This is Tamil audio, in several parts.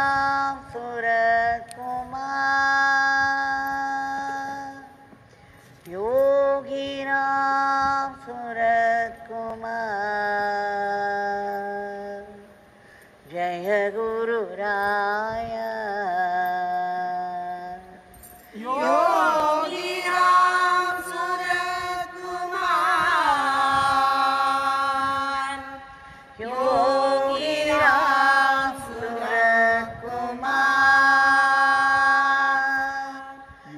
योगिराम सुरकुमार योगिराम सुरकुमार जय गुरुराय योगिराम सुरकुमार योगिराम सुरकुमार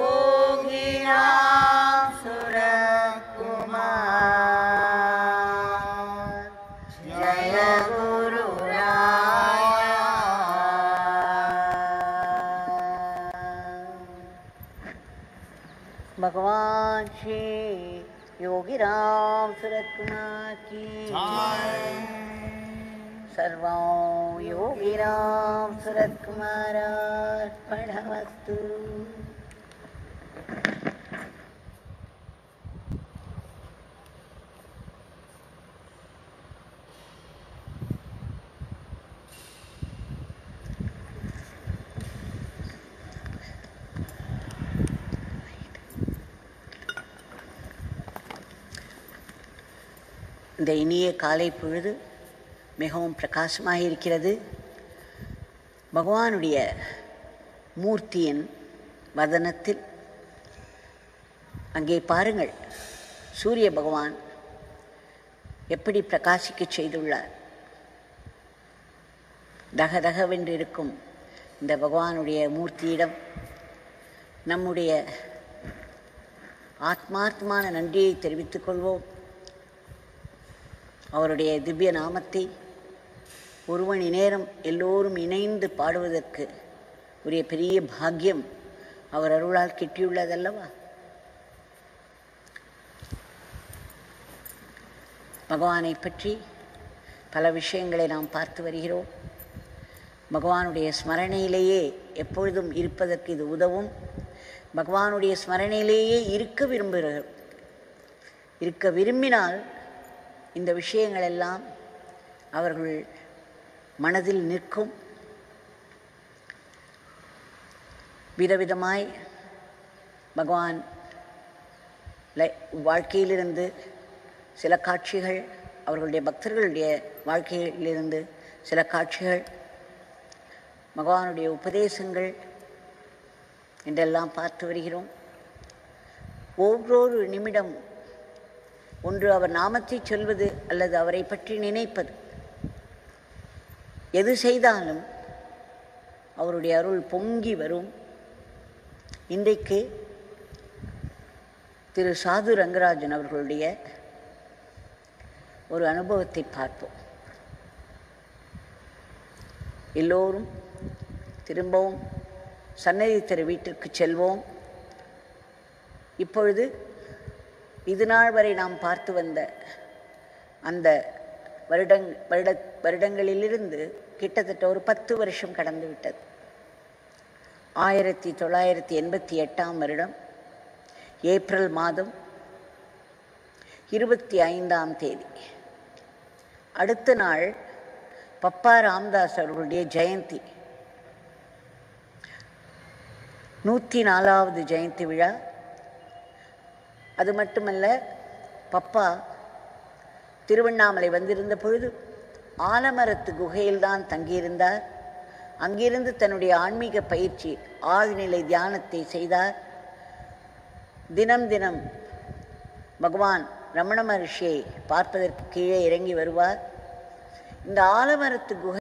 योगिराम सुरकुमार जय गुरुराय भगवान श्री योगीराम सूरत कुमार की सर्वं योगीराम सूरत कुमारार्पणमस्तु இந்த இனிய காலை பொழுது மிகவும் பிரகாசமாக இருக்கிறது பகவானுடைய மூர்த்தியின் வதனத்தில் அங்கே பாருங்கள் சூரிய பகவான் எப்படி பிரகாசிக்க செய்துள்ளார் தகதகவென்று இருக்கும் இந்த பகவானுடைய மூர்த்தியிடம் நம்முடைய ஆத்மார்த்தமான நன்றியை தெரிவித்துக் கொள்வோம் அவருடைய திவ்ய நாமத்தை ஒரு மணி நேரம் எல்லோரும் இணைந்து பாடுவதற்கு உரிய பெரிய பாக்கியம் அவர் அருளால் கிட்டியுள்ளதல்லவா பகவானை பற்றி பல விஷயங்களை நாம் பார்த்து வருகிறோம் பகவானுடைய ஸ்மரணையிலேயே எப்பொழுதும் இருப்பதற்கு இது உதவும் பகவானுடைய ஸ்மரணையிலேயே இருக்க விரும்புகிறோம் இருக்க விரும்பினால் இந்த விஷயங்கள் எல்லாம் அவர்கள் மனதில் நிற்கும் விதவிதமாய் பகவான் லை- வாழ்க்கையிலிருந்து சில காட்சிகள் அவர்களுடைய பக்தர்களுடைய வாழ்க்கையிலிருந்து சில காட்சிகள் பகவானுடைய உபதேசங்கள் என்றெல்லாம் பார்த்து வருகிறோம் ஒவ்வொரு நிமிடம் ஒன்று அவர் நாமத்தை சொல்வது அல்லது அவரை பற்றி நினைப்பது எது செய்தாலும் அவருடைய அருள் பொங்கி வரும் இன்றைக்கு திரு சாது ரங்கராஜன் அவர்களுடைய ஒரு அனுபவத்தை பார்ப்போம் எல்லோரும் திரும்பவும் சன்னதி தெரு வீட்டிற்கு செல்வோம் இப்பொழுது இது நாள் வரை நாம் பார்த்து வந்த அந்த வருடங் வருட வருடங்களிலிருந்து கிட்டத்தட்ட ஒரு பத்து வருஷம் கடந்து விட்டது ஆயிரத்தி தொள்ளாயிரத்தி எண்பத்தி எட்டாம் வருடம் ஏப்ரல் மாதம் இருபத்தி ஐந்தாம் தேதி அடுத்த நாள் பப்பா ராமதாஸ் அவர்களுடைய ஜெயந்தி நூற்றி நாலாவது ஜெயந்தி விழா அது மட்டுமல்ல பப்பா திருவண்ணாமலை வந்திருந்த பொழுது ஆலமரத்து குகையில்தான் தங்கியிருந்தார் அங்கிருந்து தன்னுடைய ஆன்மீக பயிற்சி ஆழ்நிலை தியானத்தை செய்தார் தினம் தினம் பகவான் ரமண மகர்ஷியை பார்ப்பதற்கு கீழே இறங்கி வருவார் இந்த ஆலமரத்து குகை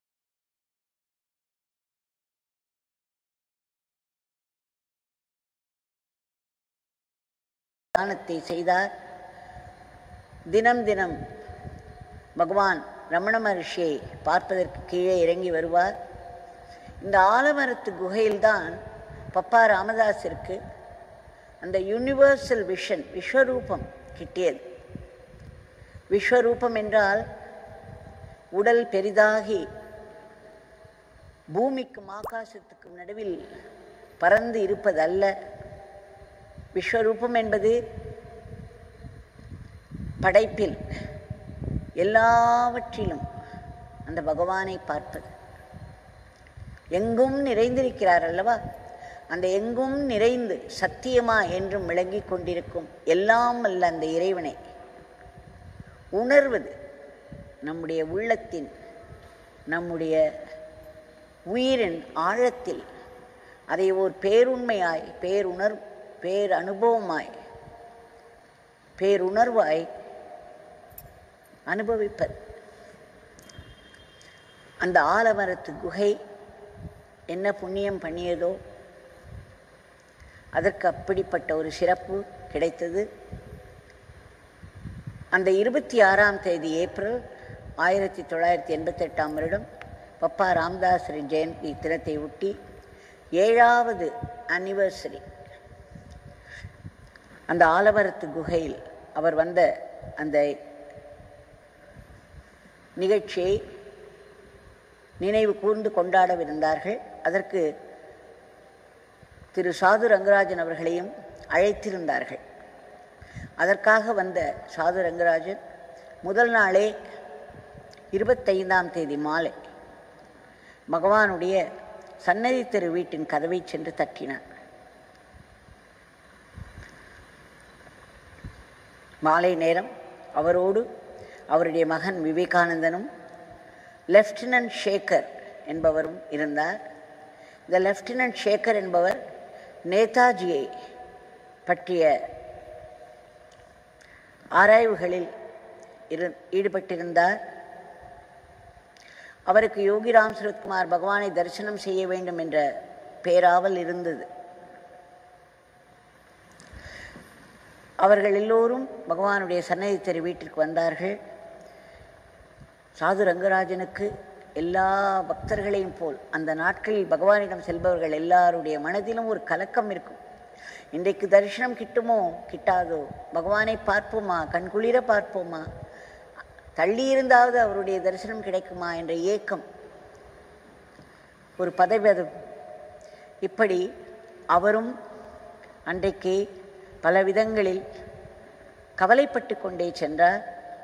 தியானத்தை செய்தார் தினம் தினம் பகவான் ரமண மகர்ஷியை பார்ப்பதற்கு கீழே இறங்கி வருவார் இந்த ஆலமரத்து குகையில்தான் பப்பா ராமதாஸிற்கு அந்த யூனிவர்சல் விஷன் விஸ்வரூபம் கிட்டியது விஸ்வரூபம் என்றால் உடல் பெரிதாகி பூமிக்கும் ஆகாசத்துக்கும் நடுவில் பறந்து இருப்பதல்ல விஸ்வரூபம் என்பது படைப்பில் எல்லாவற்றிலும் அந்த பகவானை பார்ப்பது எங்கும் நிறைந்திருக்கிறார் அல்லவா அந்த எங்கும் நிறைந்து சத்தியமா என்றும் விளங்கிக் கொண்டிருக்கும் எல்லாம் அல்ல அந்த இறைவனை உணர்வது நம்முடைய உள்ளத்தின் நம்முடைய உயிரின் ஆழத்தில் அதை ஓர் பேருண்மையாய் பேருணர் பேர் அனுபவமாய் பேருணர்வாய் அனுபவிப்பது அந்த ஆலமரத்து குகை என்ன புண்ணியம் பண்ணியதோ அதற்கு அப்படிப்பட்ட ஒரு சிறப்பு கிடைத்தது அந்த இருபத்தி ஆறாம் தேதி ஏப்ரல் ஆயிரத்தி தொள்ளாயிரத்தி எண்பத்தெட்டாம் வருடம் பப்பா ராமதாசரின் ஜெயந்தி தினத்தை ஒட்டி ஏழாவது அனிவர்சரி அந்த ஆலமரத்து குகையில் அவர் வந்த அந்த நிகழ்ச்சியை நினைவு கூர்ந்து கொண்டாடவிருந்தார்கள் அதற்கு திரு சாது ரங்கராஜன் அவர்களையும் அழைத்திருந்தார்கள் அதற்காக வந்த சாது ரங்கராஜன் முதல் நாளே இருபத்தைந்தாம் தேதி மாலை பகவானுடைய சன்னதி தெரு வீட்டின் கதவை சென்று தட்டினார் மாலை நேரம் அவரோடு அவருடைய மகன் விவேகானந்தனும் லெப்டினன்ட் ஷேகர் என்பவரும் இருந்தார் இந்த லெப்டினன்ட் ஷேகர் என்பவர் நேதாஜியை பற்றிய ஆராய்வுகளில் இரு ஈடுபட்டிருந்தார் அவருக்கு யோகிராம் சுரத்குமார் பகவானை தரிசனம் செய்ய வேண்டும் என்ற பேராவல் இருந்தது அவர்கள் எல்லோரும் பகவானுடைய சன்னதி தெரு வீட்டிற்கு வந்தார்கள் சாது ரங்கராஜனுக்கு எல்லா பக்தர்களையும் போல் அந்த நாட்களில் பகவானிடம் செல்பவர்கள் எல்லாருடைய மனதிலும் ஒரு கலக்கம் இருக்கும் இன்றைக்கு தரிசனம் கிட்டுமோ கிட்டாதோ பகவானை பார்ப்போமா கண்குளிர பார்ப்போமா தள்ளி இருந்தாவது அவருடைய தரிசனம் கிடைக்குமா என்ற ஏக்கம் ஒரு பதவியதும் இப்படி அவரும் அன்றைக்கு பல விதங்களில் கவலைப்பட்டு கொண்டே சென்றார்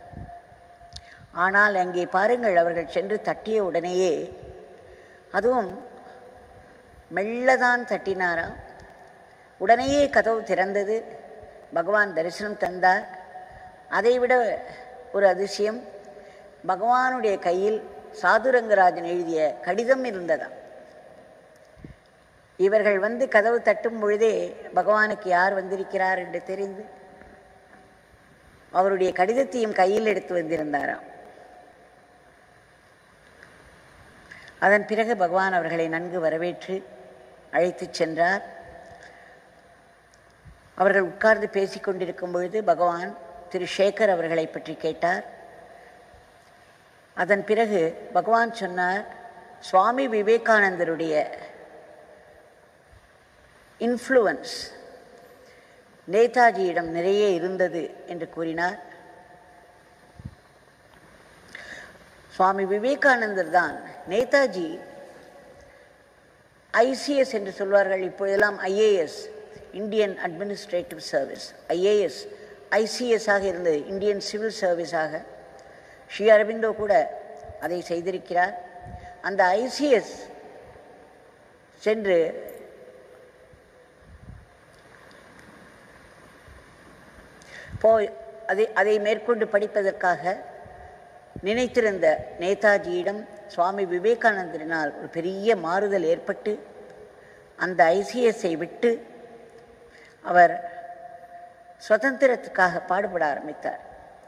ஆனால் அங்கே பாருங்கள் அவர்கள் சென்று தட்டிய உடனேயே அதுவும் மெல்லதான் தட்டினாராம் உடனேயே கதவு திறந்தது பகவான் தரிசனம் தந்தார் அதைவிட ஒரு அதிசயம் பகவானுடைய கையில் சாதுரங்கராஜன் எழுதிய கடிதம் இருந்ததாம் இவர்கள் வந்து கதவு தட்டும் பொழுதே பகவானுக்கு யார் வந்திருக்கிறார் என்று தெரிந்து அவருடைய கடிதத்தையும் கையில் எடுத்து வந்திருந்தாராம் அதன் பிறகு பகவான் அவர்களை நன்கு வரவேற்று அழைத்துச் சென்றார் அவர்கள் உட்கார்ந்து பேசிக் கொண்டிருக்கும் பொழுது பகவான் திரு சேகர் அவர்களை பற்றி கேட்டார் அதன் பிறகு பகவான் சொன்னார் சுவாமி விவேகானந்தருடைய இன்ஃப்ளூவன்ஸ் நேதாஜியிடம் நிறைய இருந்தது என்று கூறினார் சுவாமி விவேகானந்தர் தான் நேதாஜி ஐசிஎஸ் என்று சொல்வார்கள் இப்பொழுதெல்லாம் IAS Indian administrative service IAS ICS ஆக இருந்தது இந்தியன் சிவில் சர்வீஸாக ஸ்ரீ அரவிந்தோ கூட அதை செய்திருக்கிறார் அந்த ஐசிஎஸ் சென்று போய் அதை அதை மேற்கொண்டு படிப்பதற்காக நினைத்திருந்த நேதாஜியிடம் சுவாமி விவேகானந்தரினால் ஒரு பெரிய மாறுதல் ஏற்பட்டு அந்த ஐசிஎஸ்ஐ விட்டு அவர் சுதந்திரத்துக்காக பாடுபட ஆரம்பித்தார்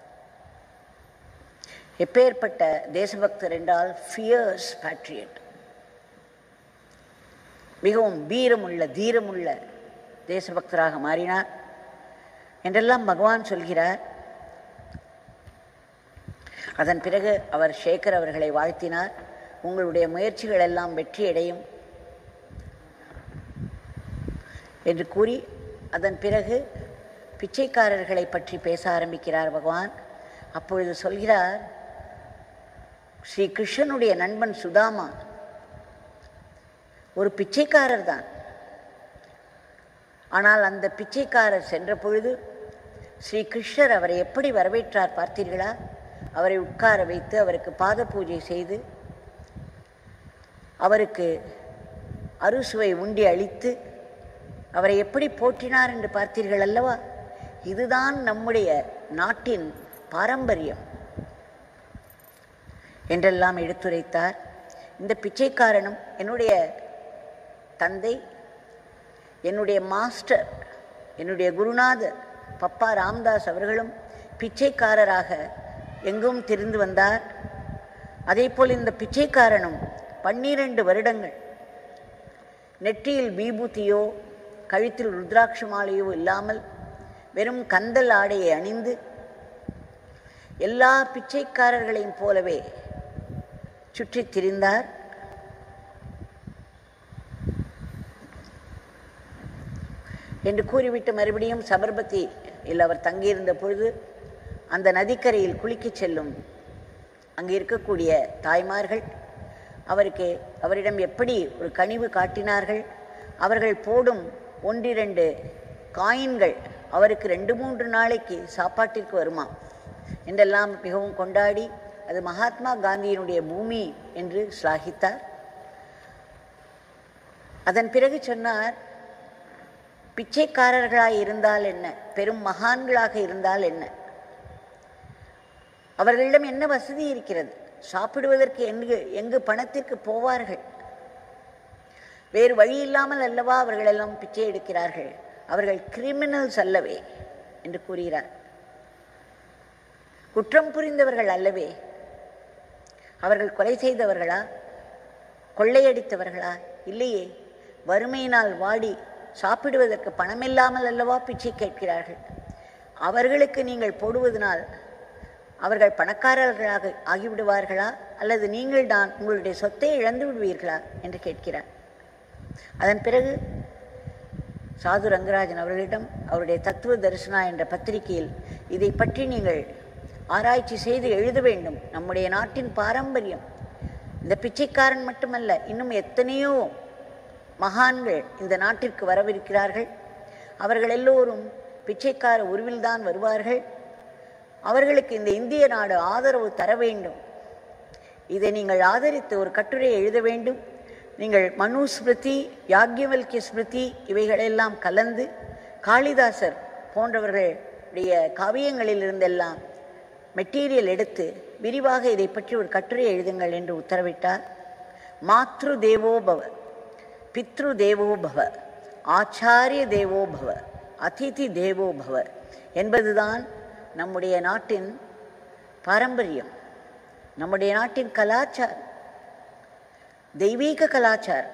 எப்பேற்பட்ட தேசபக்தர் என்றால் ஃபியர்ஸ் பேட்ரியட் மிகவும் வீரமுள்ள தீரமுள்ள தேசபக்தராக மாறினார் என்றெல்லாம் பகவான் சொல்கிறார் அதன் பிறகு அவர் சேகர் அவர்களை வாழ்த்தினார் உங்களுடைய முயற்சிகள் எல்லாம் வெற்றியடையும் என்று கூறி அதன் பிறகு பிச்சைக்காரர்களை பற்றி பேச ஆரம்பிக்கிறார் பகவான் அப்பொழுது சொல்கிறார் ஸ்ரீ கிருஷ்ணனுடைய நண்பன் சுதாமா ஒரு பிச்சைக்காரர் தான் ஆனால் அந்த பிச்சைக்காரர் சென்ற பொழுது ஸ்ரீ கிருஷ்ணர் அவரை எப்படி வரவேற்றார் பார்த்தீர்களா அவரை உட்கார வைத்து அவருக்கு பாத பூஜை செய்து அவருக்கு அறுசுவை உண்டி அளித்து அவரை எப்படி போற்றினார் என்று பார்த்தீர்கள் அல்லவா இதுதான் நம்முடைய நாட்டின் பாரம்பரியம் என்றெல்லாம் எடுத்துரைத்தார் இந்த பிச்சைக்காரனும் என்னுடைய தந்தை என்னுடைய மாஸ்டர் என்னுடைய குருநாதர் பப்பா ராம்தாஸ் அவர்களும் பிச்சைக்காரராக எங்கும் திரிந்து வந்தார் அதேபோல் இந்த பிச்சைக்காரனும் பன்னிரண்டு வருடங்கள் நெற்றியில் விபூதியோ கழுத்தில் ருத்ராட்ச மாலையோ இல்லாமல் வெறும் கந்தல் ஆடையை அணிந்து எல்லா பிச்சைக்காரர்களையும் போலவே சுற்றித் திரிந்தார் என்று கூறிவிட்டு மறுபடியும் சபர்மதி இல்லை அவர் தங்கியிருந்த பொழுது அந்த நதிக்கரையில் குளிக்கச் செல்லும் அங்கே இருக்கக்கூடிய தாய்மார்கள் அவருக்கு அவரிடம் எப்படி ஒரு கனிவு காட்டினார்கள் அவர்கள் போடும் ஒன்றிரண்டு காயின்கள் அவருக்கு ரெண்டு மூன்று நாளைக்கு சாப்பாட்டிற்கு வருமா என்றெல்லாம் மிகவும் கொண்டாடி அது மகாத்மா காந்தியினுடைய பூமி என்று ஸ்லாகித்தார் அதன் பிறகு சொன்னார் பிச்சைக்காரர்களாய் இருந்தால் என்ன பெரும் மகான்களாக இருந்தால் என்ன அவர்களிடம் என்ன வசதி இருக்கிறது சாப்பிடுவதற்கு எங்கு எங்கு பணத்திற்கு போவார்கள் வேறு வழி இல்லாமல் அல்லவா அவர்கள் எல்லாம் பிச்சை எடுக்கிறார்கள் அவர்கள் கிரிமினல்ஸ் அல்லவே என்று கூறுகிறார் குற்றம் புரிந்தவர்கள் அல்லவே அவர்கள் கொலை செய்தவர்களா கொள்ளையடித்தவர்களா இல்லையே வறுமையினால் வாடி சாப்பிடுவதற்கு பணமில்லாமல் அல்லவா பிச்சை கேட்கிறார்கள் அவர்களுக்கு நீங்கள் போடுவதனால் அவர்கள் பணக்காரர்களாக ஆகிவிடுவார்களா அல்லது நீங்கள் தான் உங்களுடைய சொத்தை இழந்து விடுவீர்களா என்று கேட்கிறார் அதன் பிறகு சாது ரங்கராஜன் அவர்களிடம் அவருடைய தத்துவ தரிசனா என்ற பத்திரிகையில் இதை பற்றி நீங்கள் ஆராய்ச்சி செய்து எழுத வேண்டும் நம்முடைய நாட்டின் பாரம்பரியம் இந்த பிச்சைக்காரன் மட்டுமல்ல இன்னும் எத்தனையோ மகான்கள் இந்த நாட்டிற்கு வரவிருக்கிறார்கள் அவர்கள் எல்லோரும் பிச்சைக்கார உருவில்தான் வருவார்கள் அவர்களுக்கு இந்த இந்திய நாடு ஆதரவு தர வேண்டும் இதை நீங்கள் ஆதரித்து ஒரு கட்டுரை எழுத வேண்டும் நீங்கள் மனு ஸ்மிருதி யாக்யவல்கிய ஸ்மிருதி இவைகளெல்லாம் கலந்து காளிதாசர் போன்றவர்களுடைய காவியங்களில் இருந்தெல்லாம் மெட்டீரியல் எடுத்து விரிவாக இதை பற்றி ஒரு கட்டுரை எழுதுங்கள் என்று உத்தரவிட்டார் மாத்ரு தேவோ பவ பித்ரு தேவோ பவ ஆச்சாரிய தேவோ பவ அதிதி தேவோ பவ என்பதுதான் நம்முடைய நாட்டின் பாரம்பரியம் நம்முடைய நாட்டின் கலாச்சாரம் தெய்வீக கலாச்சாரம்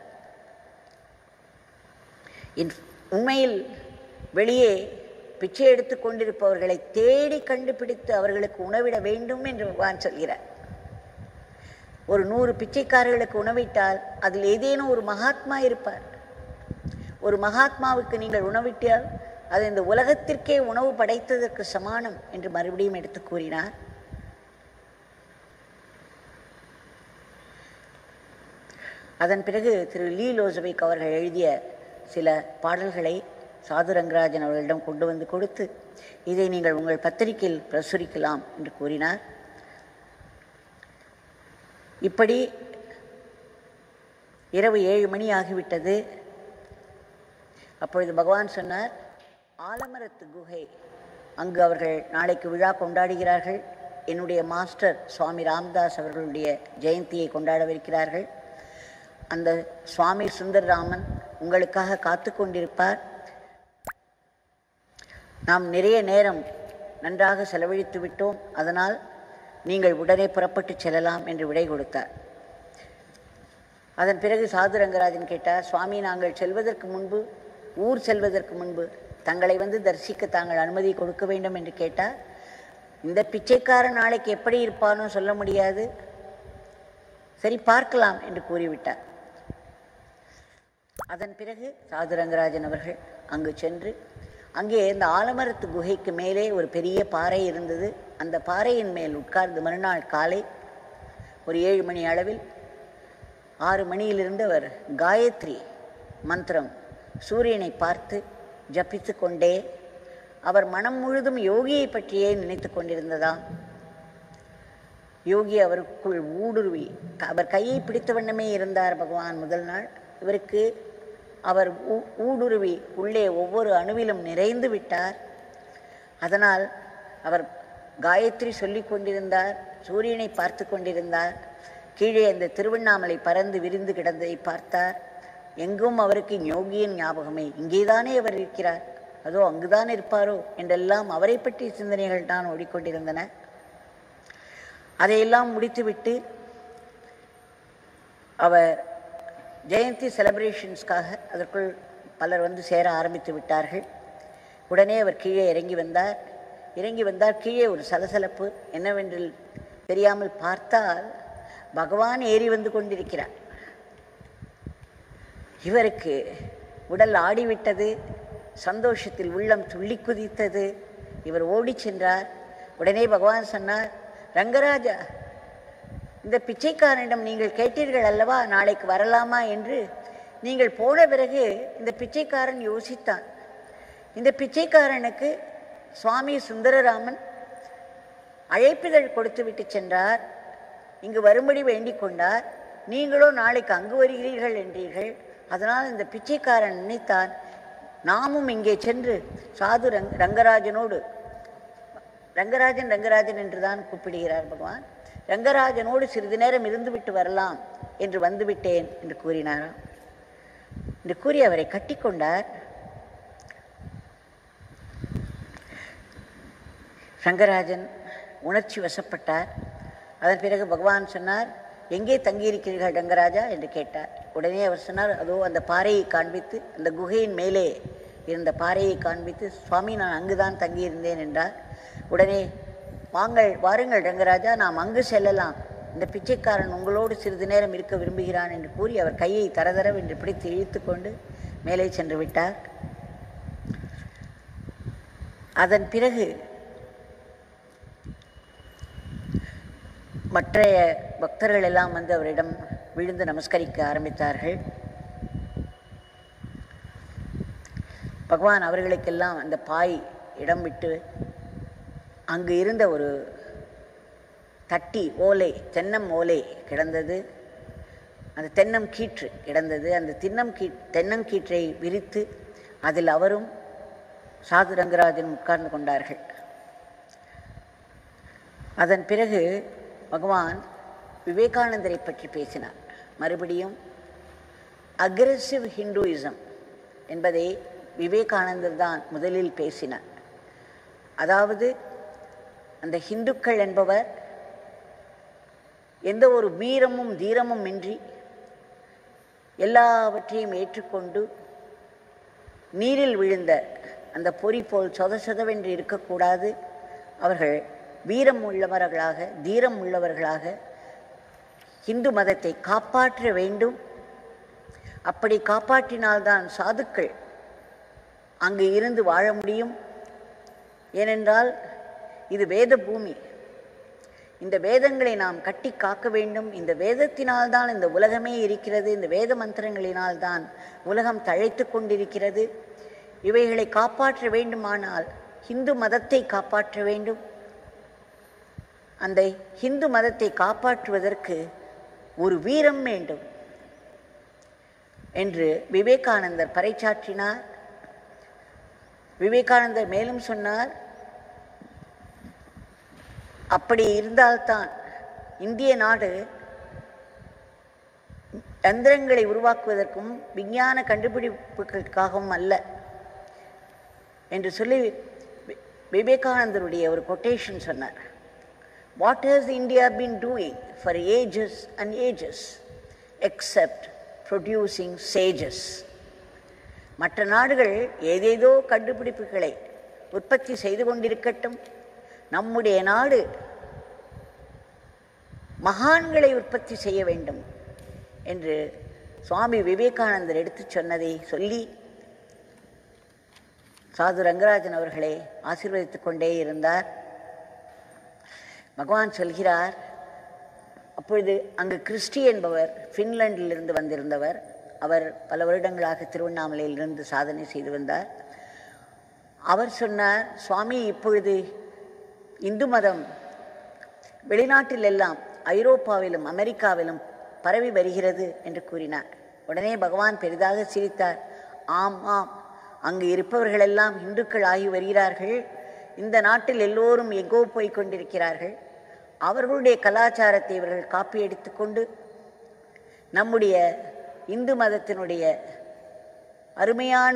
இன்- உண்மையில் வெளியே பிச்சை எடுத்து கொண்டிருப்பவர்களை தேடி கண்டுபிடித்து அவர்களுக்கு உணவிட வேண்டும் என்று பகவான் சொல்கிறார் ஒரு நூறு பிச்சைக்காரர்களுக்கு உணவிட்டால் அதில் ஏதேனும் ஒரு மகாத்மா இருப்பார் ஒரு மகாத்மாவுக்கு நீங்கள் உணவிட்டால் அது இந்த உலகத்திற்கே உணவு படைத்ததற்கு சமானம் என்று மறுபடியும் எடுத்து கூறினார் அதன் பிறகு திரு லீ லோசவிக் அவர்கள் எழுதிய சில பாடல்களை சாது ரங்கராஜன் அவர்களிடம் கொண்டு வந்து கொடுத்து இதை நீங்கள் உங்கள் பத்திரிகையில் பிரசுரிக்கலாம் என்று கூறினார் இப்படி இரவு ஏழு மணி ஆகிவிட்டது அப்பொழுது பகவான் சொன்னார் ஆலமரத்து குகை அங்கு அவர்கள் நாளைக்கு விழா கொண்டாடுகிறார்கள் என்னுடைய மாஸ்டர் சுவாமி ராம்தாஸ் அவர்களுடைய ஜெயந்தியை கொண்டாடவிருக்கிறார்கள் அந்த சுவாமி சுந்தரராமன் உங்களுக்காக காத்து கொண்டிருப்பார் நாம் நிறைய நேரம் நன்றாக செலவழித்து விட்டோம் அதனால் நீங்கள் உடனே புறப்பட்டு செல்லலாம் என்று விடை கொடுத்தார் அதன் பிறகு சாது ரங்கராஜன் கேட்டார் சுவாமி நாங்கள் செல்வதற்கு முன்பு ஊர் செல்வதற்கு முன்பு தங்களை வந்து தரிசிக்க தாங்கள் அனுமதி கொடுக்க வேண்டும் என்று கேட்டார் இந்த பிச்சைக்காரன் நாளைக்கு எப்படி இருப்பானோ சொல்ல முடியாது சரி பார்க்கலாம் என்று கூறிவிட்டார் அதன் பிறகு சாது ரங்கராஜன் அவர்கள் அங்கு சென்று அங்கே இந்த ஆலமரத்து குகைக்கு மேலே ஒரு பெரிய பாறை இருந்தது அந்த பாறையின் மேல் உட்கார்ந்து மறுநாள் காலை ஒரு ஏழு மணி அளவில் ஆறு மணியிலிருந்து அவர் காயத்ரி மந்திரம் சூரியனை பார்த்து ஜபித்து கொண்டே அவர் மனம் முழுதும் யோகியை பற்றியே நினைத்து கொண்டிருந்ததாம் யோகி அவருக்குள் ஊடுருவி அவர் கையை பிடித்த வண்ணமே இருந்தார் பகவான் முதல் நாள் இவருக்கு அவர் ஊ- ஊடுருவி உள்ளே ஒவ்வொரு அணுவிலும் நிறைந்து விட்டார் அதனால் அவர் காயத்ரி சொல்லிக் கொண்டிருந்தார் சூரியனை பார்த்து கொண்டிருந்தார் கீழே அந்த திருவண்ணாமலை பறந்து விரிந்து கிடந்ததை பார்த்தார் எங்கும் அவருக்கு யோகியின் ஞாபகமே இங்கேதானே அவர் இருக்கிறார் அதோ அங்குதான் இருப்பாரோ என்றெல்லாம் அவரை பற்றிய சிந்தனைகள் தான் ஓடிக்கொண்டிருந்தன அதையெல்லாம் முடித்துவிட்டு அவர் ஜெயந்தி செலிப்ரேஷன்ஸ்க்காக அதற்குள் பலர் வந்து சேர ஆரம்பித்து விட்டார்கள் உடனே அவர் கீழே இறங்கி வந்தார் இறங்கி வந்தார் கீழே ஒரு சலசலப்பு என்னவென்று தெரியாமல் பார்த்தால் பகவான் ஏறி வந்து கொண்டிருக்கிறார் இவருக்கு உடல் ஆடிவிட்டது சந்தோஷத்தில் உள்ளம் துள்ளி குதித்தது இவர் ஓடிச் சென்றார் உடனே பகவான் சொன்னார் ரங்கராஜா இந்த பிச்சைக்காரனிடம் நீங்கள் கேட்டீர்கள் அல்லவா நாளைக்கு வரலாமா என்று நீங்கள் போன பிறகு இந்த பிச்சைக்காரன் யோசித்தான் இந்த பிச்சைக்காரனுக்கு சுவாமி சுந்தரராமன் அழைப்பிதழ் கொடுத்துவிட்டு சென்றார் இங்கு வரும்படி வேண்டிக் கொண்டார் நீங்களோ நாளைக்கு அங்கு வருகிறீர்கள் என்றீர்கள் அதனால் இந்த பிச்சைக்காரன் நினைத்தான் நாமும் இங்கே சென்று சாது ரங் ரங்கராஜனோடு ரங்கராஜன் ரங்கராஜன் என்று தான் கூப்பிடுகிறார் பகவான் ரங்கராஜனோடு சிறிது நேரம் இருந்துவிட்டு வரலாம் என்று வந்துவிட்டேன் என்று கூறினாராம் என்று கூறி அவரை கட்டிக்கொண்டார் ரங்கராஜன் உணர்ச்சி வசப்பட்டார் அதன் பிறகு பகவான் சொன்னார் எங்கே தங்கியிருக்கிறீர்கள் ரங்கராஜா என்று கேட்டார் உடனே அவர் சொன்னார் அதோ அந்த பாறையை காண்பித்து அந்த குகையின் மேலே இருந்த பாறையை காண்பித்து சுவாமி நான் அங்குதான் தங்கியிருந்தேன் என்றார் உடனே வாங்கள் வாருங்கள் ரங்கராஜா நாம் அங்கு செல்லலாம் இந்த பிச்சைக்காரன் உங்களோடு சிறிது நேரம் இருக்க விரும்புகிறான் என்று கூறி அவர் கையை தரதரவென்று பிடித்து இழுத்துக்கொண்டு மேலே சென்று விட்டார் அதன் பிறகு மற்றைய பக்தர்கள் எல்லாம் வந்து அவரிடம் விழுந்து நமஸ்கரிக்க ஆரம்பித்தார்கள் பகவான் அவர்களுக்கெல்லாம் அந்த பாய் இடம் விட்டு அங்கு இருந்த ஒரு தட்டி ஓலை தென்னம் ஓலை கிடந்தது அந்த தென்னம் கீற்று கிடந்தது அந்த தின்னம் கீ தென்னங்கீற்றை விரித்து அதில் அவரும் சாது ரங்கராஜன் உட்கார்ந்து கொண்டார்கள் அதன் பிறகு பகவான் விவேகானந்தரை பற்றி பேசினார் மறுபடியும் அக்ரெசிவ் ஹிந்துயிசம் என்பதை விவேகானந்தர் தான் முதலில் பேசினார் அதாவது அந்த ஹிந்துக்கள் என்பவர் எந்த ஒரு வீரமும் தீரமும் இன்றி எல்லாவற்றையும் ஏற்றுக்கொண்டு நீரில் விழுந்த அந்த பொறி போல் சொத சொதவென்று இருக்கக்கூடாது அவர்கள் வீரம் உள்ளவர்களாக தீரம் உள்ளவர்களாக இந்து மதத்தை காப்பாற்ற வேண்டும் அப்படி காப்பாற்றினால்தான் சாதுக்கள் அங்கு இருந்து வாழ முடியும் ஏனென்றால் இது வேத பூமி இந்த வேதங்களை நாம் கட்டி காக்க வேண்டும் இந்த வேதத்தினால்தான் இந்த உலகமே இருக்கிறது இந்த வேத மந்திரங்களினால்தான் உலகம் தழைத்து கொண்டிருக்கிறது இவைகளை காப்பாற்ற வேண்டுமானால் இந்து மதத்தை காப்பாற்ற வேண்டும் அந்த இந்து மதத்தை காப்பாற்றுவதற்கு ஒரு வீரம் வேண்டும் என்று விவேகானந்தர் பறைசாற்றினார் விவேகானந்தர் மேலும் சொன்னார் அப்படி இருந்தால்தான் இந்திய நாடு யந்திரங்களை உருவாக்குவதற்கும் விஞ்ஞான கண்டுபிடிப்புகளுக்காகவும் அல்ல என்று சொல்லி வி- விவேகானந்தருடைய ஒரு கொட்டேஷன் சொன்னார் what has India been doing for ages and ages except producing sages மற்ற நாடுகள் ஏதேதோ கண்டுபிடிப்புகளை உற்பத்தி செய்து கொண்டிருக்கட்டும் நம்முடைய நாடு மகான்களை உற்பத்தி செய்ய வேண்டும் என்று சுவாமி விவேகானந்தர் எடுத்துச் சொன்னதை சொல்லி சாது ரங்கராஜன் அவர்களை ஆசீர்வதித்துக் கொண்டே இருந்தார் பகவான் சொல்கிறார் அப்பொழுது அங்கு கிறிஸ்டி என்பவர் ஃபின்லாண்டிலிருந்து வந்திருந்தவர் அவர் பல வருடங்களாக திருவண்ணாமலையிலிருந்து சாதனை செய்து வந்தார் அவர் சொன்னார் சுவாமி இப்பொழுது இந்து மதம் வெளிநாட்டில் எல்லாம் ஐரோப்பாவிலும் அமெரிக்காவிலும் பரவி வருகிறது என்று கூறினார் உடனே பகவான் பெரிதாக சிரித்தார் ஆம் ஆம் அங்கு இருப்பவர்களெல்லாம் இந்துக்கள் ஆகி வருகிறார்கள் இந்த நாட்டில் எல்லோரும் எங்கோ போய் கொண்டிருக்கிறார்கள் அவர்களுடைய கலாச்சாரத்தை இவர்கள் காப்பி எடுத்துக்கொண்டு நம்முடைய இந்து மதத்தினுடைய அருமையான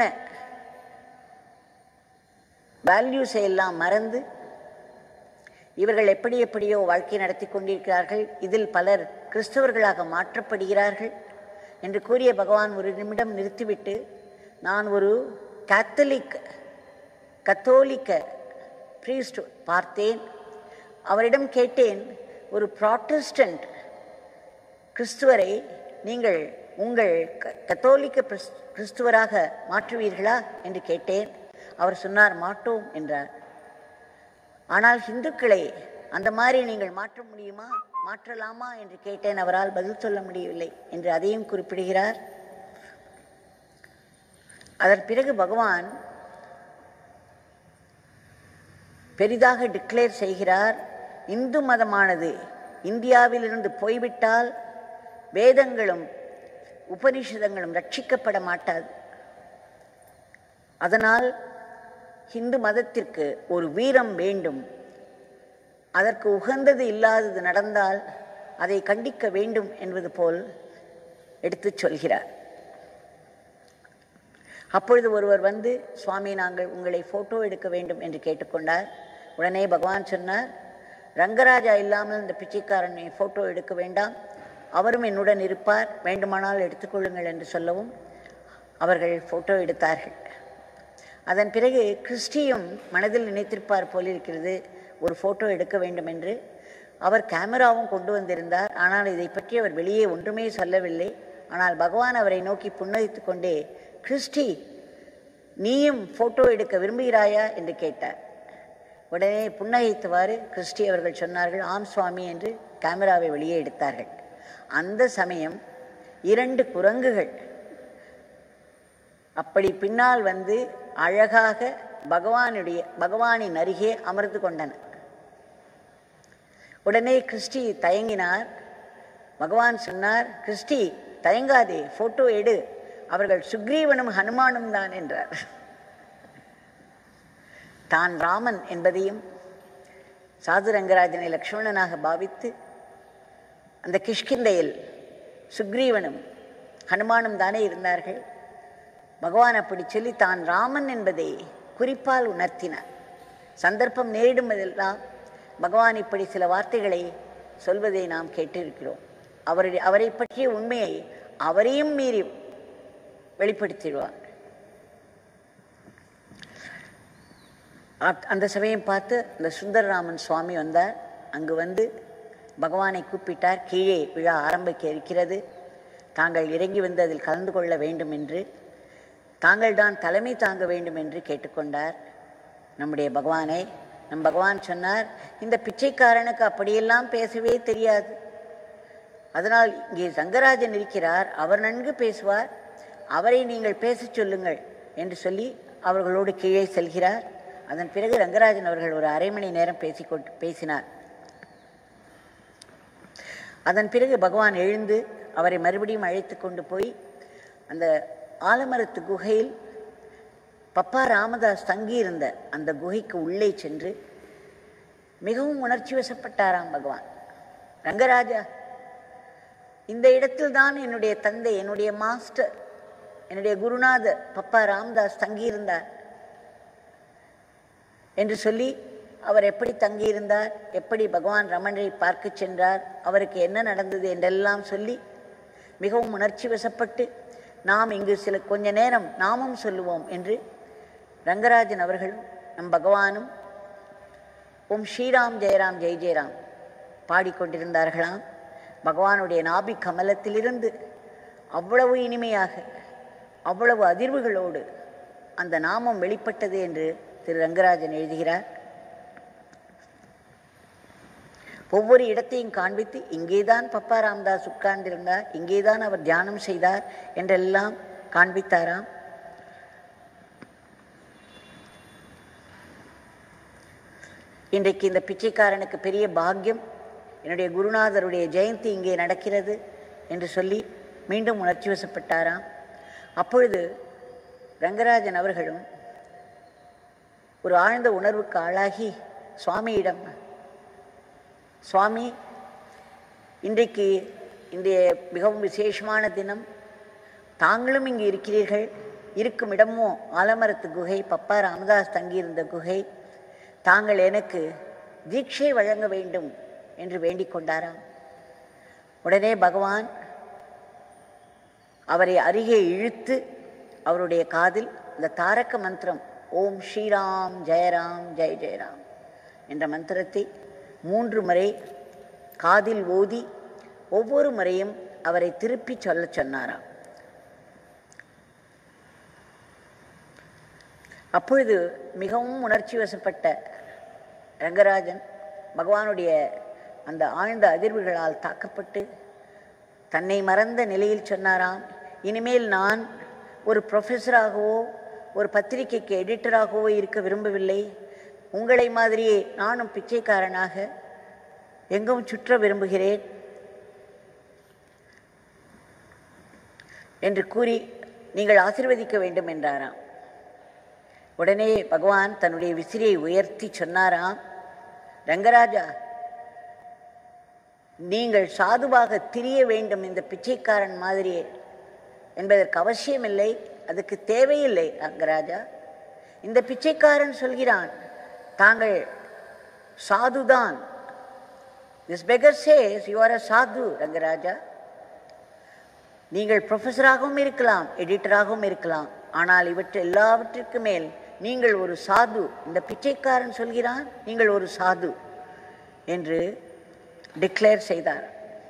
வேல்யூஸை எல்லாம் மறந்து இவர்கள் எப்படி எப்படியோ வாழ்க்கை நடத்தி கொண்டிருக்கிறார்கள் இதில் பலர் கிறிஸ்தவர்களாக மாற்றப்படுகிறார்கள் என்று கூறிய பகவான் ஒரு நிமிடம் நிறுத்திவிட்டு நான் ஒரு கேத்தலிக் கத்தோலிக்க பிரீஸ்ட் பார்த்தேன் அவரிடம் கேட்டேன் ஒரு ப்ராட்டஸ்டன்ட் கிறிஸ்துவரை நீங்கள் உங்கள் க- கத்தோலிக்க பிரிஸ்- கிறிஸ்துவராக மாற்றுவீர்களா என்று கேட்டேன் அவர் சொன்னார் மாட்டோம் என்றார் ஆனால் இந்துக்களை அந்த மாதிரி நீங்கள் மாற்ற முடியுமா மாற்றலாமா என்று கேட்டேன் அவரால் பதில் சொல்ல முடியவில்லை என்று அதையும் குறிப்பிடுகிறார் அதன் பிறகு பகவான் பெரிதாக டிக்ளேர் செய்கிறார் இந்து மதமானது இந்தியாவிலிருந்து போய்விட்டால் வேதங்களும் உபனிஷதங்களும் ரட்சிக்கப்பட மாட்டாது அதனால் இந்து மதத்திற்கு ஒரு வீரம் வேண்டும் அதற்கு உகந்தது இல்லாதது நடந்தால் அதை கண்டிக்க வேண்டும் என்பது போல் எடுத்துச் சொல்கிறார் அப்பொழுது ஒருவர் வந்து சுவாமி நாங்கள் உங்களை ஃபோட்டோ எடுக்க வேண்டும் என்று கேட்டுக்கொண்டார் உடனே பகவான் சொன்னார் ரங்கராஜா இல்லாமல் இந்த பிச்சைக்காரனை ஃபோட்டோ எடுக்க வேண்டாம் அவரும் என்னுடன் இருப்பார் வேண்டுமானால் எடுத்துக்கொள்ளுங்கள் என்று சொல்லவும் அவர்கள் ஃபோட்டோ எடுத்தார்கள் அதன் பிறகு கிறிஸ்டியும் மனதில் நினைத்திருப்பார் போலிருக்கிறது ஒரு ஃபோட்டோ எடுக்க வேண்டும் என்று அவர் கேமராவும் கொண்டு வந்திருந்தார் ஆனால் இதை பற்றி அவர் வெளியே ஒன்றுமே சொல்லவில்லை ஆனால் பகவான் அவரை நோக்கி புன்னகைத்துக் கொண்டே கிறிஸ்டி நீயும் ஃபோட்டோ எடுக்க விரும்புகிறாயா என்று கேட்டார் உடனே புன்னகைத்தவாறு கிறிஸ்டி அவர்கள் சொன்னார்கள் ஆம் சுவாமி என்று கேமராவை வெளியே எடுத்தார்கள் அந்த சமயம் இரண்டு குரங்குகள் அப்படி பின்னால் வந்து அழகாக பகவானுடைய பகவானின் அருகே அமர்ந்து கொண்டன உடனே கிறிஸ்டி தயங்கினார் பகவான் சொன்னார் கிறிஸ்டி தயங்காதே போட்டோ எடு அவர்கள் சுக்ரீவனும் ஹனுமானும் தான் என்றார் தான் ராமன் என்பதையும் சாது ரங்கராஜனை லக்ஷ்மணனாக பாவித்து அந்த கிஷ்கிந்தையில் சுக்ரீவனும் ஹனுமானும் தானே இருந்தார்கள் பகவான் அப்படி சொல்லி தான் ராமன் என்பதை குறிப்பால் உணர்த்தினார் சந்தர்ப்பம் நேரிடும்போதெல்லாம் பகவான் இப்படி சில வார்த்தைகளை சொல்வதை நாம் கேட்டிருக்கிறோம் அவருடைய அவரை பற்றிய உண்மையை அவரையும் மீறி வெளிப்படுத்திடுவார் அப்- அந்த சமயம் பார்த்து இந்த சுந்தரராமன் சுவாமி வந்தார் அங்கு வந்து பகவானை கூப்பிட்டார் கீழே விழா ஆரம்பிக்க இருக்கிறது தாங்கள் இறங்கி வந்து அதில் கலந்து கொள்ள வேண்டும் என்று தாங்கள் தான் தலைமை தாங்க வேண்டும் என்று கேட்டுக்கொண்டார் நம்முடைய பகவானை நம் பகவான் சொன்னார் இந்த பிச்சைக்காரனுக்கு அப்படியெல்லாம் பேசவே தெரியாது அதனால் இங்கே சங்கராஜன் இருக்கிறார் அவர் நன்கு பேசுவார் அவரை நீங்கள் பேசச் சொல்லுங்கள் என்று சொல்லி அவர்களோடு கீழே செல்கிறார் அதன் பிறகு ரங்கராஜன் அவர்கள் ஒரு அரை மணி நேரம் பேசிக்கொண்டு பேசினார் அதன் பிறகு பகவான் எழுந்து அவரை மறுபடியும் அழைத்து கொண்டு போய் அந்த ஆலமரத்து குகையில் பப்பா ராமதாஸ் தங்கியிருந்த அந்த குகைக்கு உள்ளே சென்று மிகவும் உணர்ச்சி வசப்பட்டாராம் பகவான் ரங்கராஜா இந்த இடத்தில் தான் என்னுடைய தந்தை என்னுடைய மாஸ்டர் என்னுடைய குருநாதர் பப்பா ராமதாஸ் தங்கியிருந்தார் என்று சொல்லி அவர் எப்படி தங்கியிருந்தார் எப்படி பகவான் ரமணரை பார்க்கச் சென்றார் அவருக்கு என்ன நடந்தது என்றெல்லாம் சொல்லி மிகவும் உணர்ச்சி வசப்பட்டு நாம் இங்கு சில கொஞ்ச நேரம் நாமும் சொல்லுவோம் என்று ரங்கராஜன் அவர்களும் நம் பகவானும் ஓம் ஸ்ரீராம் ஜெயராம் ஜெய் ஜெயராம் பாடிக்கொண்டிருந்தார்களாம் பகவானுடைய நாபி கமலத்திலிருந்து அவ்வளவு இனிமையாக அவ்வளவு அதிர்வுகளோடு அந்த நாமம் வெளிப்பட்டது என்று திரு ரங்கராஜன் எழுதுகிறார் ஒவ்வொரு இடத்தையும் காண்பித்து இங்கேதான் பப்பா ராமதாஸ் உட்கார்ந்திருந்தார் இங்கேதான் அவர் தியானம் செய்தார் என்றெல்லாம் காண்பித்தாராம் இன்றைக்கு இந்த பிச்சைக்காரனுக்கு பெரிய பாக்கியம் என்னுடைய குருநாதருடைய ஜெயந்தி இங்கே நடக்கிறது என்று சொல்லி மீண்டும் உணர்ச்சி வசப்பட்டாராம் அப்பொழுது ரங்கராஜன் அவர்களும் ஒரு ஆழ்ந்த உணர்வுக்கு ஆளாகி சுவாமியிடம் சுவாமி இன்றைக்கு இன்றைய மிகவும் விசேஷமான தினம் தாங்களும் இங்கு இருக்கிறீர்கள் இருக்கும் இடமோ ஆலமரத்து குகை பப்பா ராமதாஸ் தங்கியிருந்த குகை தாங்கள் எனக்கு தீட்சை வழங்க வேண்டும் என்று வேண்டிக் கொண்டாராம் உடனே பகவான் அவரை அருகே இழுத்து அவருடைய காதில் இந்த தாரக மந்திரம் ஓம் ஸ்ரீராம் ஜெயராம் ஜெய ஜெயராம் என்ற மந்திரத்தை மூன்று முறை காதில் ஓதி ஒவ்வொரு முறையும் அவரை திருப்பி சொல்லச் சொன்னாராம் அப்பொழுது மிகவும் உணர்ச்சி வசப்பட்ட ரங்கராஜன் பகவானுடைய அந்த ஆழ்ந்த அதிர்வுகளால் தாக்கப்பட்டு தன்னை மறந்த நிலையில் சொன்னாராம் இனிமேல் நான் ஒரு ப்ரொஃபஸராகவோ ஒரு பத்திரிகைக்கு எடிட்டராகவோ இருக்க விரும்பவில்லை உங்களை மாதிரியே நானும் பிச்சைக்காரனாக எங்கும் சுற்ற விரும்புகிறேன் என்று கூறி நீங்கள் ஆசிர்வதிக்க வேண்டும் என்றாராம் உடனே பகவான் தன்னுடைய விசிறியை உயர்த்தி சொன்னாராம் ரங்கராஜா நீங்கள் சாதுவாக திரிய வேண்டும் இந்த பிச்சைக்காரன் மாதிரியே என்பதற்கு அவசியமில்லை அதுக்கு தேவையில்லை ரங்கராஜா இந்த பிச்சைக்காரன் சொல்கிறான் தாங்கள் சாதுதான் this beggar says you are a sadhu Rangaraja நீங்கள் ப்ரொஃபஸராகவும் இருக்கலாம் எடிட்டராகவும் இருக்கலாம் ஆனால் இவற்றை எல்லாவற்றிற்கு மேல் நீங்கள் ஒரு சாது இந்த பிச்சைக்காரன் சொல்கிறான் நீங்கள் ஒரு சாது என்று டிக்ளேர் செய்தார்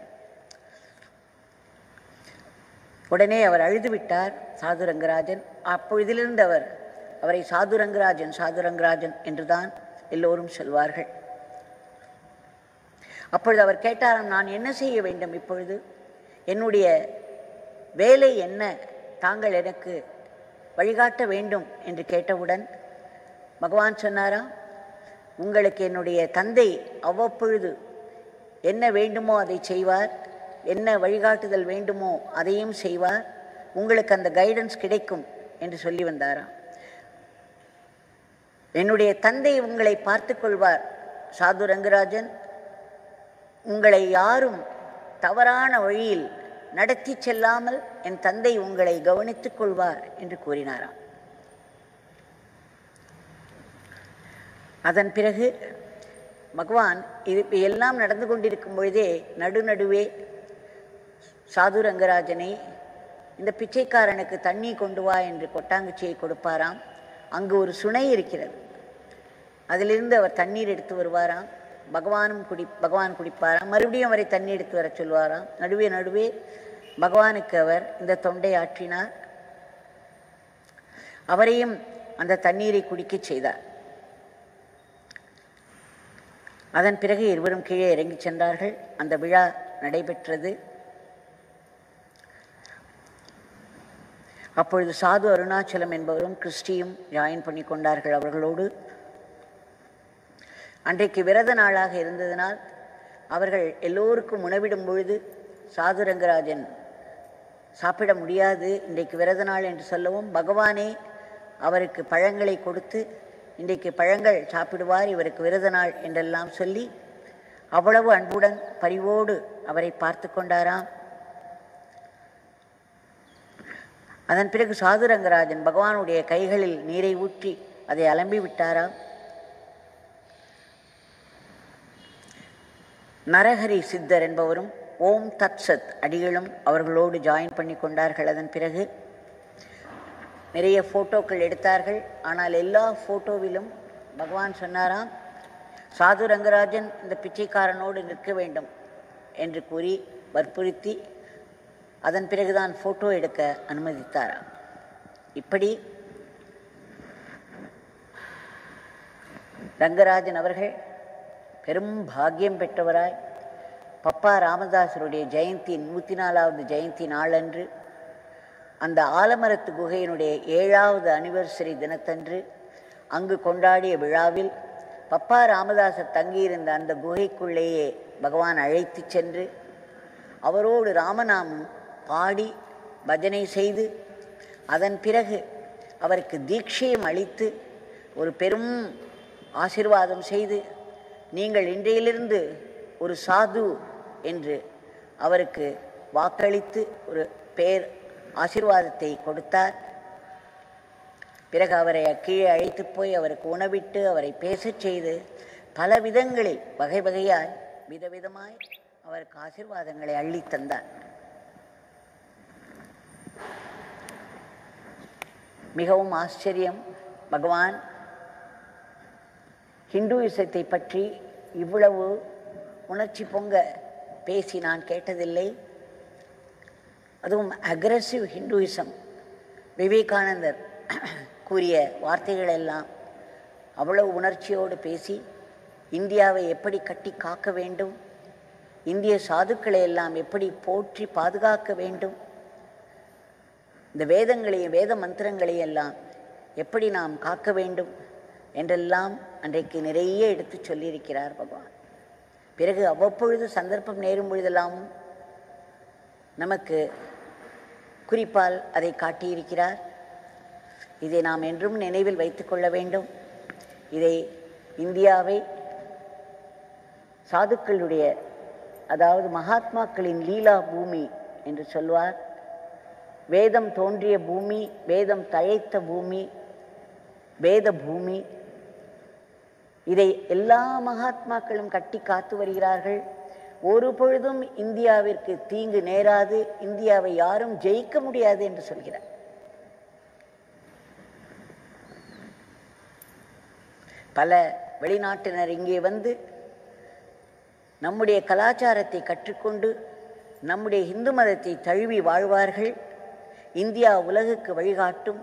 உடனே அவர் அழுது விட்டார் சாது ரங்கராஜன் அப்பொழுதிலிருந்து அவர் அவரை சாது ரங்கராஜன் சாது ரங்கராஜன் என்றுதான் எல்லோரும் சொல்வார்கள் அப்பொழுது அவர் கேட்டாராம் நான் என்ன செய்ய வேண்டும் இப்பொழுது என்னுடைய வேலை என்ன தாங்கள் எனக்கு வழிகாட்ட வேண்டும் என்று கேட்டவுடன் பகவான் சொன்னாராம் உங்களுக்கு என்னுடைய தந்தை அவ்வப்பொழுது என்ன வேண்டுமோ அதை செய்வார் என்ன வழிகாட்டுதல் வேண்டுமோ அதையும் செய்வார் உங்களுக்கு அந்த கைடன்ஸ் கிடைக்கும் என்று சொல்லி வந்தாராம் என்னுடைய தந்தை உங்களை பார்த்து கொள்வார் சாது ரங்கராஜன் உங்களை யாரும் தவறான வழியில் நடத்தி செல்லாமல் என் தந்தை உங்களை கவனித்துக் கொள்வார் என்று கூறினாராம் அதன் பிறகு பகவான் இது இப்ப எல்லாம் நடந்து கொண்டிருக்கும் பொழுதே நடுநடுவே சாது ரங்கராஜனை இந்த பிச்சைக்காரனுக்கு தண்ணி கொண்டு வா என்று கொட்டாங்குச்சியை கொடுப்பாராம் அங்கு ஒரு சுனை இருக்கிறது அதிலிருந்து அவர் தண்ணீர் எடுத்து வருவாராம் பகவானும் குடி பகவான் குடிப்பாராம் மறுபடியும் அவரை தண்ணி எடுத்து வர சொல்வாராம் நடுவே நடுவே பகவானுக்கு அவர் இந்த தொண்டை ஆற்றினார் அவரையும் அந்த தண்ணீரை குடிக்கச் செய்தார் அதன் பிறகு இருவரும் கீழே இறங்கிச் சென்றார்கள் அந்த விழா நடைபெற்றது அப்பொழுது சாது அருணாச்சலம் என்பவரும் கிறிஸ்டியும் ஜாயின் பண்ணி கொண்டார்கள் அவர்களோடு அன்றைக்கு விரத நாளாக இருந்ததினால் அவர்கள் எல்லோருக்கும் உணவிடும் பொழுது சாது ரங்கராஜன் சாப்பிட முடியாது இன்றைக்கு விரத நாள் என்று சொல்லவும் பகவானே அவருக்கு பழங்களை கொடுத்து இன்றைக்கு பழங்கள் சாப்பிடுவார் இவருக்கு விரத நாள் என்றெல்லாம் சொல்லி அவ்வளவு அன்புடன் பரிவோடு அவரை பார்த்து கொண்டாராம் அதன் பிறகு சாது ரங்கராஜன் பகவானுடைய கைகளில் நீரை ஊற்றி அதை அலம்பி விட்டாராம் நரஹரி சித்தர் என்பவரும் ஓம் தத் சத் அடிகளும் அவர்களோடு ஜாயின் பண்ணி கொண்டார்கள் அதன் பிறகு நிறைய ஃபோட்டோக்கள் எடுத்தார்கள் ஆனால் எல்லா ஃபோட்டோவிலும் பகவான் சொன்னாராம் சாது ரங்கராஜன் இந்த பிச்சைக்காரனோடு நிற்க வேண்டும் என்று கூறி வற்புறுத்தி அதன் பிறகுதான் ஃபோட்டோ எடுக்க அனுமதித்தாராம் இப்படி ரங்கராஜன் அவர்கள் பெரும் பாக்கியம் பெற்றவராய் பப்பா ராமதாசருடைய ஜெயந்தி நூற்றி நாலாவது ஜெயந்தி நாளன்று அந்த ஆலமரத்து குகையினுடைய ஏழாவது அனிவர்சரி தினத்தன்று அங்கு கொண்டாடிய விழாவில் பப்பா ராமதாசர் தங்கியிருந்த அந்த குகைக்குள்ளேயே பகவான் அழைத்து சென்று அவரோடு ராமநாமம் பாடி பஜனை செய்து அதன் பிறகு அவருக்கு தீட்சையும் அளித்து ஒரு பெரும் ஆசீர்வாதம் செய்து நீங்கள் இன்றையிலிருந்து ஒரு சாது என்று அவருக்கு வாக்களித்து ஒரு பேர் ஆசீர்வாதத்தை கொடுத்தார் பிறகு அவரை கீழே அழைத்து போய் அவருக்கு உணவிட்டு அவரை பேசச் செய்து பல விதங்களில் வகை வகையாய் விதவிதமாய் அவருக்கு ஆசீர்வாதங்களை அள்ளித் தந்தார் மிகவும் ஆச்சரியம் பகவான் ஹிந்துயிசத்தை பற்றி இவ்வளவு உணர்ச்சி பொங்க பேசி நான் கேட்டதில்லை அதுவும் அக்ரஸிவ் ஹிந்துயிசம் விவேகானந்தர் கூறிய வார்த்தைகள் எல்லாம் அவ்வளவு உணர்ச்சியோடு பேசி இந்தியாவை எப்படி கட்டி காக்க வேண்டும் இந்திய சாதுக்களை எல்லாம் எப்படி போற்றி பாதுகாக்க வேண்டும் இந்த வேதங்களையும் வேத மந்திரங்களையும் எல்லாம் எப்படி நாம் காக்க வேண்டும் என்றெல்லாம் அன்றைக்கு நிறைய எடுத்து சொல்லியிருக்கிறார் பகவான் பிறகு அவ்வப்பொழுது சந்தர்ப்பம் நேரும் பொழுதெல்லாமும் நமக்கு குறிப்பால் அதை காட்டியிருக்கிறார் இதை நாம் என்றும் நினைவில் வைத்துக்கொள்ள வேண்டும் இதை இந்தியாவை சாதுக்களுடைய அதாவது மகாத்மாக்களின் லீலா பூமி என்று சொல்வார் வேதம் தோன்றிய பூமி வேதம் தழைத்த பூமி வேத பூமி இதை எல்லா மகாத்மாக்களும் கட்டி காத்து வருகிறார்கள் ஒரு பொழுதும் இந்தியாவிற்கு தீங்கு நேராது இந்தியாவை யாரும் ஜெயிக்க முடியாது என்று சொல்கிறார் பல வெளிநாட்டினர் இங்கே வந்து நம்முடைய கலாச்சாரத்தை கற்றுக்கொண்டு நம்முடைய இந்து மதத்தை தழுவி வாழ்வார்கள் இந்தியா உலகுக்கு வழிகாட்டும்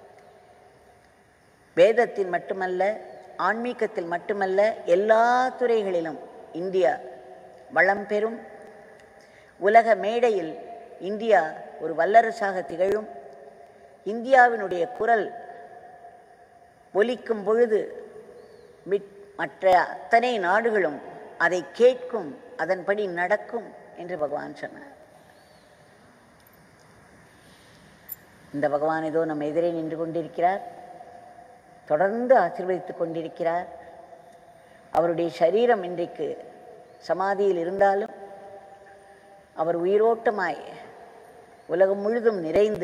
வேதத்தில் மட்டுமல்ல ஆன்மீகத்தில் மட்டுமல்ல எல்லா துறைகளிலும் இந்தியா வளம் பெறும் உலக மேடையில் இந்தியா ஒரு வல்லரசாக திகழும் இந்தியாவினுடைய குரல் ஒலிக்கும் பொழுது மிட்- மற்ற அத்தனை நாடுகளும் அதை கேட்கும் அதன்படி நடக்கும் என்று பகவான் சொன்னார் இந்த பகவான் ஏதோ நம்ம எதிரே நின்று கொண்டிருக்கிறார் தொடர்ந்து ஆசீர்வதித்துக் கொண்டிருக்கிறார் அவருடைய சரீரம் இன்றைக்கு சமாதியில் இருந்தாலும் அவர் உயிரோட்டமாய் உலகம் முழுதும் நிறைந்து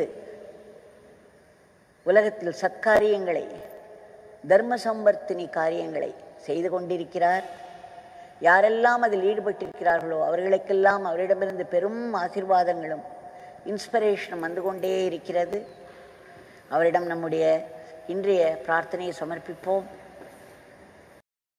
உலகத்தில் சத்காரியங்களை தர்ம சம்பர்த்தினி காரியங்களை செய்து கொண்டிருக்கிறார் யாரெல்லாம் அதில் ஈடுபட்டிருக்கிறார்களோ அவர்களுக்கெல்லாம் அவரிடமிருந்து பெரும் ஆசீர்வாதங்களும் இன்ஸ்பிரேஷனும் வந்து கொண்டே இருக்கிறது அவரிடம் நம்முடைய இன்றைய பிரார்த்தனையை சமர்ப்பிப்போம்